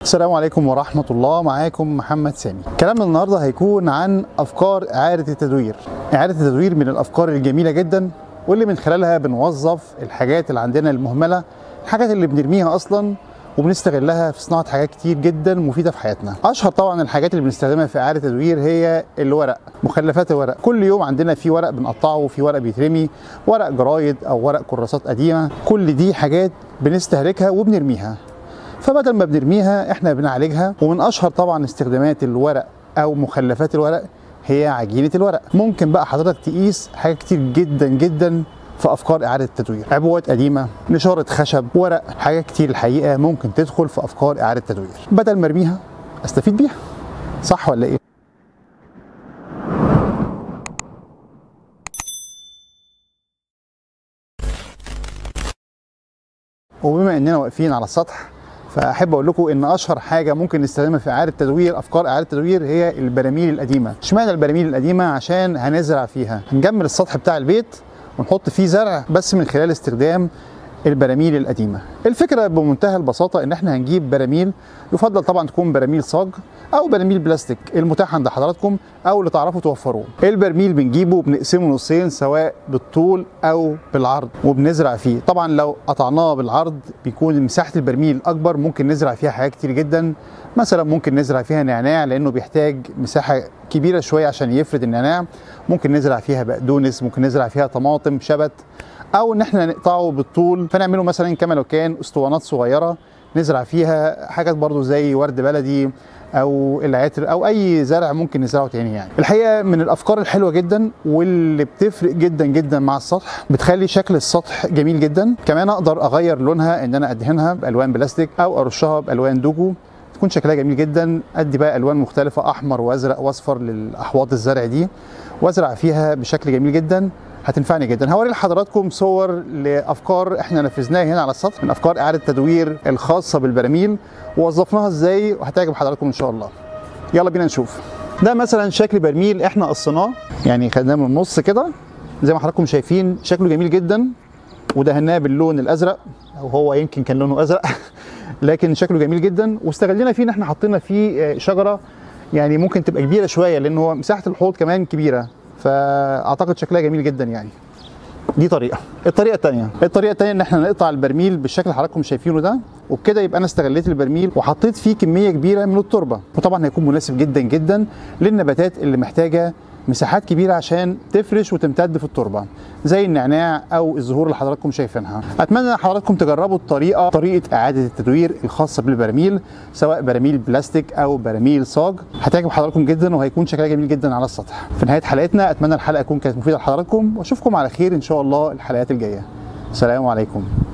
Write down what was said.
السلام عليكم ورحمة الله معاكم محمد سامي كلامنا النهاردة هيكون عن أفكار إعادة التدوير إعادة التدوير من الأفكار الجميلة جدا واللي من خلالها بنوظف الحاجات اللي عندنا المهملة الحاجات اللي بنرميها أصلا وبنستغلها في صناعة حاجات كتير جدا مفيدة في حياتنا أشهر طبعا الحاجات اللي بنستخدمها في إعادة التدوير هي الورق مخلفات الورق كل يوم عندنا في ورق بنقطعه وفي ورق بيترمي ورق جرايد أو ورق كراسات قديمة كل دي حاجات بنستهلكها وبنرميها فبدل ما بنرميها احنا بنعالجها ومن اشهر طبعا استخدامات الورق او مخلفات الورق هي عجينه الورق ممكن بقى حضرتك تقيس حاجات كتير جدا جدا في افكار اعاده التدوير عبوات قديمه نشاره خشب ورق حاجات كتير الحقيقه ممكن تدخل في افكار اعاده التدوير بدل ما ارميها استفيد بيها صح ولا ايه وبما اننا واقفين على السطح فاحب اقول لكم ان اشهر حاجه ممكن نستخدمها في اعاده تدوير افكار اعاده التدوير هي البراميل القديمه اشمعنى البراميل القديمه عشان هنزرع فيها هنجمل السطح بتاع البيت ونحط فيه زرع بس من خلال استخدام البراميل القديمه الفكره بمنتهى البساطه ان احنا هنجيب براميل يفضل طبعا تكون براميل صاج او براميل بلاستيك المتاح عند حضراتكم او اللي تعرفوا توفروه البرميل بنجيبه بنقسمه نصين سواء بالطول او بالعرض وبنزرع فيه طبعا لو قطعناه بالعرض بيكون مساحه البرميل اكبر ممكن نزرع فيها حاجات كتير جدا مثلا ممكن نزرع فيها نعناع لانه بيحتاج مساحه كبيره شويه عشان يفرد النعناع ممكن نزرع فيها بقدونس ممكن نزرع فيها طماطم شبت او ان احنا نقطعه بالطول فنعمله مثلا كما لو كان اسطوانات صغيره نزرع فيها حاجات برضو زي ورد بلدي او العطر او اي زرع ممكن نزرعه تاني يعني الحقيقه من الافكار الحلوه جدا واللي بتفرق جدا جدا مع السطح بتخلي شكل السطح جميل جدا كمان اقدر اغير لونها ان انا ادهنها بالوان بلاستيك او ارشها بالوان دوجو تكون شكلها جميل جدا ادي بقى الوان مختلفه احمر وازرق واصفر للاحواض الزرع دي وازرع فيها بشكل جميل جدا هتنفعني جدا هوري لحضراتكم صور لافكار احنا نفذناها هنا على السطح من افكار اعاده التدوير الخاصه بالبراميل ووظفناها ازاي وهتعجب حضراتكم ان شاء الله يلا بينا نشوف ده مثلا شكل برميل احنا قصيناه يعني خدناه من النص كده زي ما حضراتكم شايفين شكله جميل جدا ودهناه باللون الازرق او هو يمكن كان لونه ازرق لكن شكله جميل جدا واستغلينا فيه ان احنا حطينا فيه شجره يعني ممكن تبقى كبيره شويه لان هو مساحه الحوض كمان كبيره فاعتقد شكلها جميل جدا يعني دي طريقه الطريقه الثانيه الطريقه الثانيه ان احنا نقطع البرميل بالشكل اللي حضراتكم شايفينه ده وبكده يبقى انا استغليت البرميل وحطيت فيه كميه كبيره من التربه وطبعا هيكون مناسب جدا جدا للنباتات اللي محتاجه مساحات كبيره عشان تفرش وتمتد في التربه زي النعناع او الزهور اللي حضراتكم شايفينها اتمنى ان حضراتكم تجربوا الطريقه طريقه اعاده التدوير الخاصه بالبراميل سواء براميل بلاستيك او براميل صاج هتعجب حضراتكم جدا وهيكون شكلها جميل جدا على السطح في نهايه حلقتنا اتمنى الحلقه تكون كانت مفيده لحضراتكم واشوفكم على خير ان شاء الله الحلقات الجايه السلام عليكم